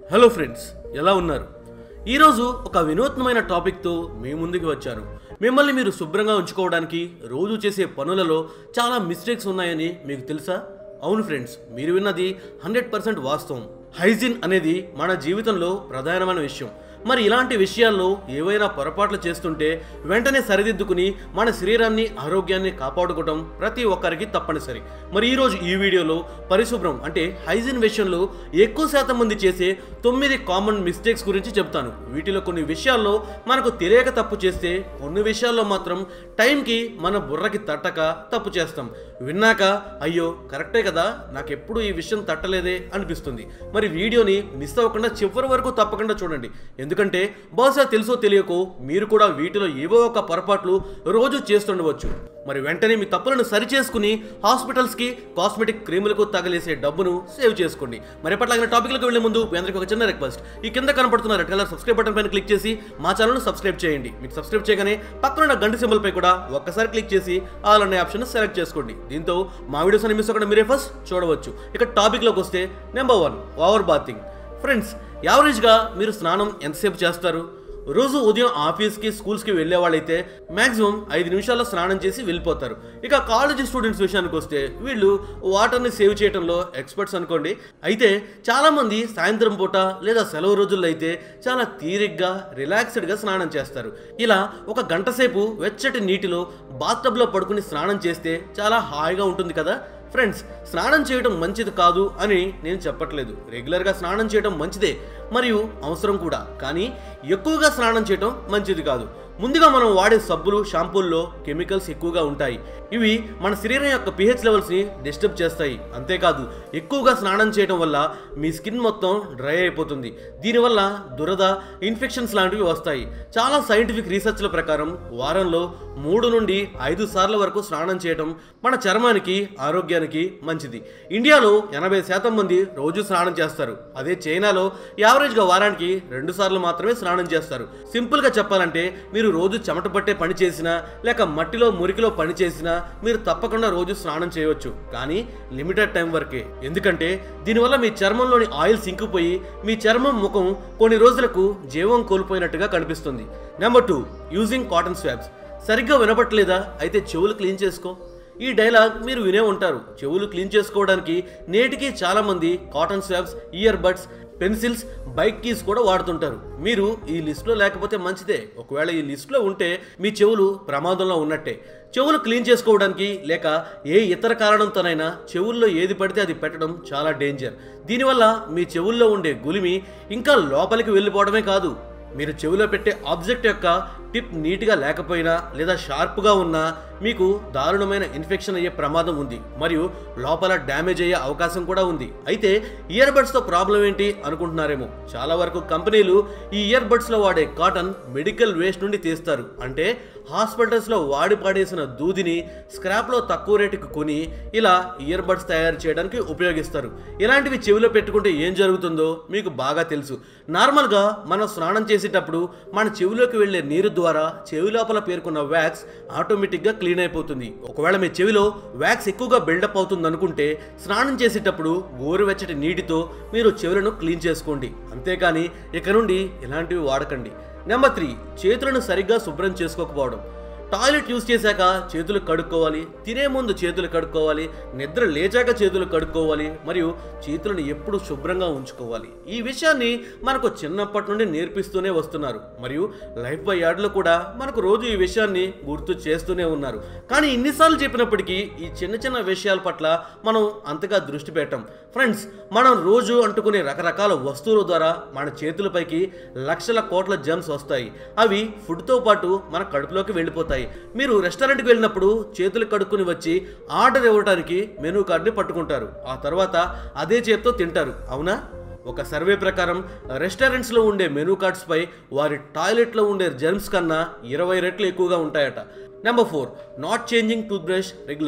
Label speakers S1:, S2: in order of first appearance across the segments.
S1: hello friends ఎలా ఉన్నారు ఈరోజు ఒక వినూత్నమైన టాపిక్తో మీ ముందుకు వచ్చాను మిమ్మల్ని మీరు శుభ్రంగా ఉంచుకోవడానికి రోజు చేసే పనులలో చాలా మిస్టేక్స్ ఉన్నాయని మీకు తెలుసా అవును ఫ్రెండ్స్ మీరు విన్నది హండ్రెడ్ పర్సెంట్ వాస్తవం హైజీన్ అనేది మన జీవితంలో ప్రధానమైన విషయం మరి ఇలాంటి విషయాల్లో ఏవైనా పొరపాట్లు చేస్తుంటే వెంటనే సరిదిద్దుకుని మన శరీరాన్ని ఆరోగ్యాన్ని కాపాడుకోవడం ప్రతి ఒక్కరికి తప్పనిసరి మరి ఈరోజు ఈ వీడియోలో పరిశుభ్రం అంటే హైజీన్ విషయంలో ఎక్కువ శాతం మంది చేసే తొమ్మిది కామన్ మిస్టేక్స్ గురించి చెప్తాను వీటిలో కొన్ని విషయాల్లో మనకు తెలియక తప్పు చేస్తే కొన్ని విషయాల్లో మాత్రం టైంకి మన బుర్రకి తట్టక తప్పు చేస్తాం విన్నాక అయ్యో కరెక్టే కదా నాకు ఎప్పుడు ఈ విషయం తట్టలేదే అనిపిస్తుంది మరి వీడియోని మిస్ అవ్వకుండా చివరి వరకు తప్పకుండా చూడండి ఎందుకంటే బహుశా తెలుసో తెలియకో మీరు కూడా వీటిలో ఏవో ఒక పొరపాట్లు రోజు చేస్తుండవచ్చు మరి వెంటనే మీ తప్పులను సరిచేసుకుని హాస్పిటల్స్కి కాస్మెటిక్ క్రీములకు తగలేసే డబ్బును సేవ్ చేసుకోండి మరి ఎప్పటిలాగిన టాపిక్లకు వెళ్లే ముందు మీ అందరికీ ఒక చిన్న రిక్వెస్ట్ ఈ కింద కనపడుతున్న రెడ్ కలర్ సబ్స్క్రైబ్ బటన్ పైన క్లిక్ చేసి మా ఛానల్ను సబ్స్క్రైబ్ చేయండి మీకు సబ్స్క్రైబ్ చేయగానే పక్కన ఉన్న గంట సింబల్ పై కూడా ఒక్కసారి క్లిక్ చేసి ఆల్ అనే ఆప్షన్ సెలెక్ట్ చేసుకోండి దీంతో మా వీడియోస్ అని మిస్ అవ్వకుండా మీరే ఫస్ట్ చూడవచ్చు ఇక టాపిక్లోకి వస్తే number one over bathing friends యావరేజ్గా మీరు స్నానం ఎంతసేపు చేస్తారు రోజు ఉదయం ఆఫీస్కి స్కూల్స్కి వెళ్ళే వాళ్ళైతే మాక్సిమం ఐదు నిమిషాల్లో స్నానం చేసి వెళ్ళిపోతారు ఇక కాలేజీ స్టూడెంట్స్ విషయానికి వస్తే వీళ్ళు వాటర్ని సేవ్ చేయడంలో ఎక్స్పర్ట్స్ అనుకోండి అయితే చాలామంది సాయంత్రం పూట లేదా సెలవు రోజుల్లో అయితే చాలా తీరిగ్గా రిలాక్స్డ్గా స్నానం చేస్తారు ఇలా ఒక గంట సేపు వెచ్చటి నీటిలో బాత్టబ్లో పడుకుని స్నానం చేస్తే చాలా హాయిగా ఉంటుంది కదా ఫ్రెండ్స్ స్నానం చేయడం మంచిది కాదు అని నేను చెప్పట్లేదు రెగ్యులర్గా స్నానం చేయడం మంచిదే మరియు అవసరం కూడా కానీ ఎక్కువగా స్నానం చేయడం మంచిది కాదు ముందుగా మనం వాడే సబ్బులు షాంపూల్లో కెమికల్స్ ఎక్కువగా ఉంటాయి ఇవి మన శరీరం యొక్క పిహెచ్ లెవెల్స్ని డిస్టర్బ్ చేస్తాయి అంతేకాదు ఎక్కువగా స్నానం చేయడం వల్ల మీ స్కిన్ మొత్తం డ్రై అయిపోతుంది దీనివల్ల దురద ఇన్ఫెక్షన్స్ లాంటివి వస్తాయి చాలా సైంటిఫిక్ రీసెర్చ్ల ప్రకారం వారంలో మూడు నుండి ఐదు సార్ల వరకు స్నానం చేయడం మన చర్మానికి ఆరోగ్యానికి మంచిది ఇండియాలో ఎనభై శాతం మంది రోజు స్నానం చేస్తారు అదే చైనాలో యావరేజ్గా వారానికి రెండు సార్లు మాత్రమే స్నానం చేస్తారు సింపుల్గా చెప్పాలంటే మీరు రోజు చెమట పట్టే పని చేసినా లేక మట్టిలో మురికిలో పని చేసినా మీరు తప్పకుండా రోజు స్నానం చేయవచ్చు కానీ లిమిటెడ్ టైం వరకే ఎందుకంటే దీనివల్ల మీ చర్మంలోని ఆయిల్ సింకిపోయి మీ చర్మం ముఖం కొన్ని రోజులకు జీవం కోల్పోయినట్టుగా కనిపిస్తుంది number two using cotton swabs సరిగ్గా వినపట్లేదా అయితే చెవులు క్లీన్ చేసుకో ఈ డైలాగ్ మీరు వినే ఉంటారు చెవులు క్లీన్ చేసుకోవడానికి నేటికి చాలామంది cotton swabs ear buds pencils bike keys కూడా వాడుతుంటారు మీరు ఈ లిస్ట్లో లేకపోతే మంచిదే ఒకవేళ ఈ లిస్ట్లో ఉంటే మీ చెవులు ప్రమాదంలో ఉన్నట్టే చెవులు క్లీన్ చేసుకోవడానికి లేక ఏ ఇతర కారణంతోనైనా చెవుల్లో ఏది పడితే అది పెట్టడం చాలా డేంజర్ దీనివల్ల మీ చెవుల్లో ఉండే గులిమి ఇంకా లోపలికి వెళ్ళిపోవడమే కాదు మీరు చెవిలో పెట్టే ఆబ్జెక్ట్ యొక్క టిప్ నీట్గా లేకపోయినా లేదా షార్ప్గా ఉన్నా మీకు దారుణమైన ఇన్ఫెక్షన్ అయ్యే ప్రమాదం ఉంది మరియు లోపల డ్యామేజ్ అయ్యే అవకాశం కూడా ఉంది అయితే ఇయర్ బడ్స్తో ప్రాబ్లం ఏంటి అనుకుంటున్నారేమో చాలా వరకు కంపెనీలు ఈ ఇయర్ బడ్స్లో వాడే కాటన్ మెడికల్ వేస్ట్ నుండి తీస్తారు అంటే హాస్పిటల్స్లో వాడి పాడేసిన దూదిని స్క్రాప్లో తక్కువ రేటుకి కొని ఇలా ఇయర్ బడ్స్ తయారు చేయడానికి ఉపయోగిస్తారు ఇలాంటివి చెవిలో పెట్టుకుంటే ఏం జరుగుతుందో మీకు బాగా తెలుసు నార్మల్గా మనం స్నానం చేసేటప్పుడు మన చెవిలోకి వెళ్ళే నీరు ద్వారా చెవి లోపల పేర్కొన్న వ్యాక్స్ ఆటోమేటిక్గా క్లీన్ అయిపోతుంది ఒకవేళ మీ చెవిలో వ్యాక్స్ ఎక్కువగా బిల్డప్ అవుతుంది అనుకుంటే స్నానం చేసేటప్పుడు గోరువెచ్చటి నీటితో మీరు చెవులను క్లీన్ చేసుకోండి అంతేకాని ఇక నుండి ఇలాంటివి వాడకండి నెంబర్ త్రీ చేతులను సరిగ్గా శుభ్రం చేసుకోకపోవడం టాయిలెట్ యూజ్ చేశాక చేతులు కడుక్కోవాలి తినే ముందు చేతులు కడుక్కోవాలి నిద్ర లేచాక చేతులు కడుక్కోవాలి మరియు చేతులను ఎప్పుడు శుభ్రంగా ఉంచుకోవాలి ఈ విషయాన్ని మనకు చిన్నప్పటి నుండి నేర్పిస్తూనే వస్తున్నారు మరియు లైఫ్ బై యార్డ్లో కూడా మనకు రోజు ఈ విషయాన్ని గుర్తు చేస్తూనే ఉన్నారు కానీ ఇన్నిసార్లు చెప్పినప్పటికీ ఈ చిన్న చిన్న విషయాల పట్ల మనం అంతగా దృష్టి పెట్టం ఫ్రెండ్స్ మనం రోజు అంటుకునే రకరకాల వస్తువుల ద్వారా మన చేతులపైకి లక్షల కోట్ల జమ్స్ వస్తాయి అవి ఫుడ్తో పాటు మన కడుపులోకి వెళ్ళిపోతాయి మీరు రెస్టారెంట్కి వెళ్ళినప్పుడు చేతులు కడుక్కుని వచ్చి ఆర్డర్ ఇవ్వడానికి మెనూ కార్డుని పట్టుకుంటారు ఆ తర్వాత అదే చేత్తో తింటారు అవునా ఒక సర్వే ప్రకారం రెస్టారెంట్స్లో ఉండే మెనూ కార్డ్స్పై వారి టాయిలెట్లో ఉండే జెర్మ్స్ కన్నా ఇరవై రెట్లు ఎక్కువగా ఉంటాయట number four not changing toothbrush regularly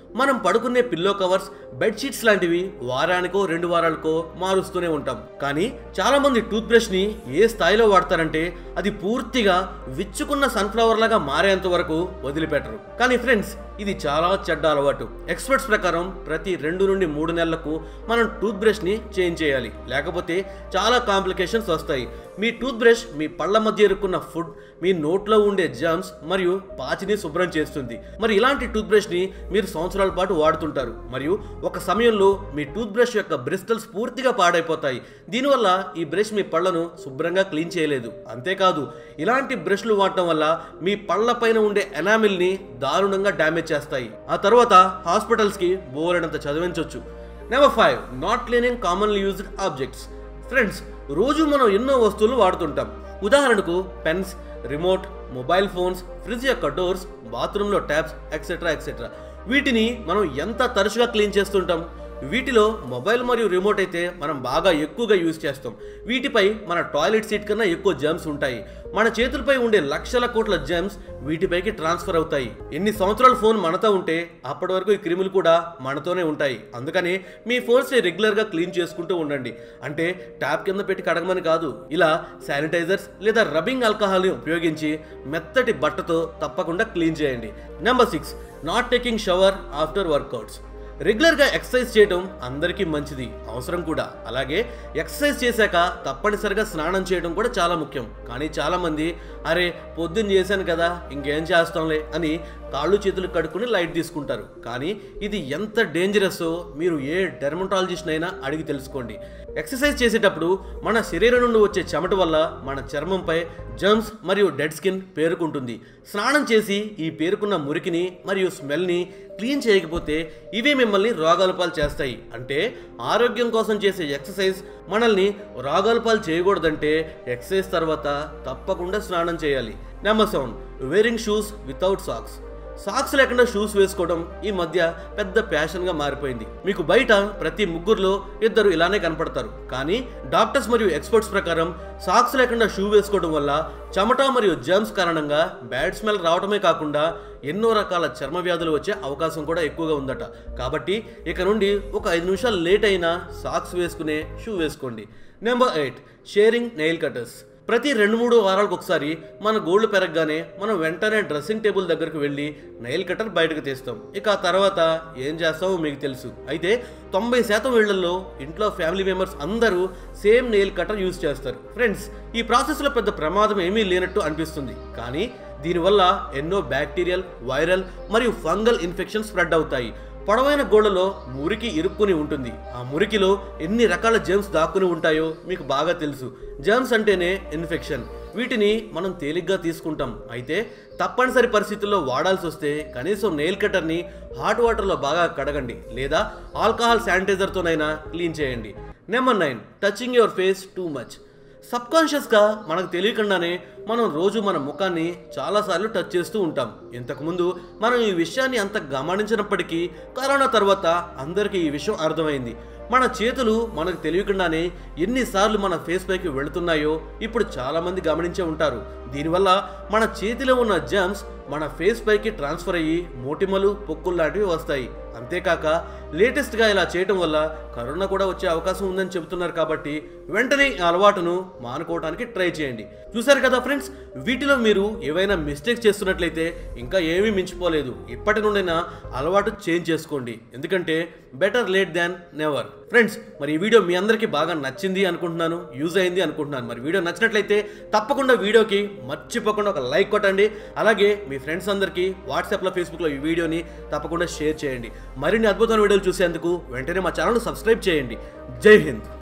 S1: మనం పడుకునే పిల్లో కవర్స్ బెడ్షీట్స్ లాంటివి వారానికో రెండు వారాలకో మారుస్తూనే ఉంటాం కానీ చాలా మంది టూత్ బ్రష్ ని ఏ స్థాయిలో వాడతారంటే అది పూర్తిగా విచ్చుకున్న సన్ఫ్లవర్ లాగా మారేంత వరకు వదిలిపెట్టరు కానీ ఫ్రెండ్స్ ఇది చాలా చెడ్డ అలవాటు ఎక్స్పర్ట్స్ ప్రకారం ప్రతి రెండు నుండి మూడు నెలలకు మనం టూత్ బ్రష్ ని చేంజ్ చేయాలి లేకపోతే చాలా కాంప్లికేషన్స్ వస్తాయి మీ టూత్ బ్రష్ మీ పళ్ళ మధ్య ఇరుక్కున్న ఫుడ్ మీ నోట్లో ఉండే జర్మ్స్ మరియు పాచిని శుభ్రం చేస్తుంది మరి ఇలాంటి టూత్ బ్రష్ ని మీరు సంవత్సరాల పాటు వాడుతుంటారు మరియు ఒక సమయంలో మీ టూత్ బ్రష్ యొక్క బ్రిస్టల్స్ పూర్తిగా పాడైపోతాయి దీనివల్ల ఈ బ్రష్ మీ పళ్ళను శుభ్రంగా క్లీన్ చేయలేదు అంతేకాదు ఇలాంటి బ్రష్లు వాడటం వల్ల మీ పళ్ళ పైన ఉండే ఎనామిల్ ని దారుణంగా డ్యామేజ్ చేస్తాయి ఆ తర్వాత హాస్పిటల్స్ కి బోలెడంత చదివించవచ్చు number five not cleaning commonly used objects friends రోజు మనం ఎన్నో వస్తువులు వాడుతుంటాం ఉదాహరణకు pens remote mobile phones fridge యొక్క డోర్స్ బాత్రూంలో ట్యాప్స్ ఎక్సెట్రా ఎక్సెట్రా వీటిని మనం ఎంత తరచుగా క్లీన్ చేస్తుంటాం వీటిలో మొబైల్ మరియు రిమోట్ అయితే మనం బాగా ఎక్కువగా యూజ్ చేస్తాం వీటిపై మన టాయిలెట్ సీట్ కన్నా ఎక్కువ జర్మ్స్ ఉంటాయి మన చేతులపై ఉండే లక్షల కోట్ల జర్మ్స్ వీటిపైకి ట్రాన్స్ఫర్ అవుతాయి ఎన్ని సంవత్సరాల ఫోన్ మనతో ఉంటే అప్పటి వరకు ఈ క్రిములు కూడా మనతోనే ఉంటాయి అందుకని మీ ఫోన్స్ని రెగ్యులర్గా క్లీన్ చేసుకుంటూ ఉండండి అంటే ట్యాప్ కింద పెట్టి కడగమని కాదు ఇలా శానిటైజర్స్ లేదా రబ్బింగ్ ఆల్కహాల్ని ఉపయోగించి మెత్తటి బట్టతో తప్పకుండా క్లీన్ చేయండి number six not taking shower after workouts రెగ్యులర్గా ఎక్సర్సైజ్ చేయడం అందరికీ మంచిది అవసరం కూడా అలాగే ఎక్సర్సైజ్ చేశాక తప్పనిసరిగా స్నానం చేయడం కూడా చాలా ముఖ్యం కానీ చాలామంది అరే పొద్దున్న చేశాను కదా ఇంకేం చేస్తాంలే అని కాళ్ళు చేతులు కడుక్కుని లైట్ తీసుకుంటారు కానీ ఇది ఎంత డేంజరస్సో మీరు ఏ డెర్మటాలజిస్ట్ అయినా అడిగి తెలుసుకోండి ఎక్సర్సైజ్ చేసేటప్పుడు మన శరీరం నుండి వచ్చే చెమట వల్ల మన చర్మంపై జర్మ్స్ మరియు డెడ్ స్కిన్ పేరుకుంటుంది స్నానం చేసి ఈ పేరుకున్న మురికిని మరియు స్మెల్ని క్లీన్ చేయకపోతే ఇవే మిమ్మల్ని రోగాల పాలు చేస్తాయి అంటే ఆరోగ్యం కోసం చేసే ఎక్సర్సైజ్ మనల్ని రోగాల పాలు చేయకూడదంటే ఎక్సర్సైజ్ తర్వాత తప్పకుండా స్నానం చేయాలి number seven wearing shoes without socks socks లేకుండా షూస్ వేసుకోవడం ఈ మధ్య పెద్ద ప్యాషన్గా మారిపోయింది మీకు బయట ప్రతి ముగ్గురులో ఇద్దరు ఇలానే కనపడతారు కానీ డాక్టర్స్ మరియు ఎక్స్పర్ట్స్ ప్రకారం సాక్స్ లేకుండా షూ వేసుకోవడం వల్ల చెమట మరియు జర్మ్స్ కారణంగా బ్యాడ్ స్మెల్ రావడమే కాకుండా ఎన్నో రకాల చర్మ వ్యాధులు వచ్చే అవకాశం కూడా ఎక్కువగా ఉందట కాబట్టి ఇక నుండి ఒక ఐదు నిమిషాలు లేట్ అయినా సాక్స్ వేసుకునే షూ వేసుకోండి number eight sharing nail cutters ప్రతి రెండు మూడు వారాలకు ఒకసారి మన గోల్డ్ పెరగగానే మనం వెంటనే డ్రెస్సింగ్ టేబుల్ దగ్గరకు వెళ్ళి నైల్ కటర్ బయటకు తీస్తాం ఇక ఆ తర్వాత ఏం చేస్తామో మీకు తెలుసు అయితే తొంభై శాతం ఇళ్లలో ఇంట్లో ఫ్యామిలీ మెంబర్స్ అందరూ సేమ్ నెయిల్ కటర్ యూజ్ చేస్తారు ఫ్రెండ్స్ ఈ ప్రాసెస్లో పెద్ద ప్రమాదం ఏమీ లేనట్టు అనిపిస్తుంది కానీ దీనివల్ల ఎన్నో బ్యాక్టీరియల్ వైరల్ మరియు ఫంగల్ ఇన్ఫెక్షన్ స్ప్రెడ్ అవుతాయి పొడవైన గోడలో మురికి ఇరుక్కుని ఉంటుంది ఆ మురికిలో ఎన్ని రకాల జర్మ్స్ దాక్కుని ఉంటాయో మీకు బాగా తెలుసు జర్మ్స్ అంటేనే ఇన్ఫెక్షన్ వీటిని మనం తేలిగ్గా తీసుకుంటాం అయితే తప్పనిసరి పరిస్థితుల్లో వాడాల్సి వస్తే కనీసం నెయిల్ కటర్ని హాట్ వాటర్లో బాగా కడగండి లేదా ఆల్కహాల్ శానిటైజర్తోనైనా క్లీన్ చేయండి number nine touching your face too much సబ్కాన్షియస్గా మనకు తెలియకుండానే మనం రోజు మన ముఖాన్ని చాలాసార్లు టచ్ చేస్తూ ఉంటాం ఇంతకుముందు మనం ఈ విషయాన్ని అంత గమనించినప్పటికీ కరోనా తర్వాత అందరికీ ఈ విషయం అర్థమైంది మన చేతులు మనకు తెలియకుండానే ఎన్నిసార్లు మన ఫేస్ పైకి వెళుతున్నాయో ఇప్పుడు చాలామంది గమనించే ఉంటారు దీనివల్ల మన చేతిలో ఉన్న జర్మ్స్ మన ఫేస్ పైకి ట్రాన్స్ఫర్ అయ్యి మోటిమలు పొక్కులు లాంటివి వస్తాయి అంతేకాక లేటెస్ట్గా ఇలా చేయటం వల్ల కరోనా కూడా వచ్చే అవకాశం ఉందని చెబుతున్నారు కాబట్టి వెంటనే ఈ అలవాటును మానుకోవడానికి ట్రై చేయండి చూసారు కదా ఫ్రెండ్స్ వీటిలో మీరు ఏవైనా మిస్టేక్స్ చేస్తున్నట్లయితే ఇంకా ఏమీ మించిపోలేదు ఇప్పటి నుండైనా అలవాటు చేంజ్ చేసుకోండి ఎందుకంటే better late than never friends మరి ఈ వీడియో మీ అందరికీ బాగా నచ్చింది అనుకుంటున్నాను యూజ్ అయింది అనుకుంటున్నాను మరి వీడియో నచ్చినట్లయితే తప్పకుండా వీడియోకి మర్చిపోకుండా ఒక లైక్ కొట్టండి అలాగే మీ ఫ్రెండ్స్ అందరికీ వాట్సాప్లో ఫేస్బుక్లో ఈ వీడియోని తప్పకుండా షేర్ చేయండి మరిన్ని అద్భుతమైన వీడియోలు చూసేందుకు వెంటనే మా ఛానల్ సబ్స్క్రైబ్ చేయండి జై హింద్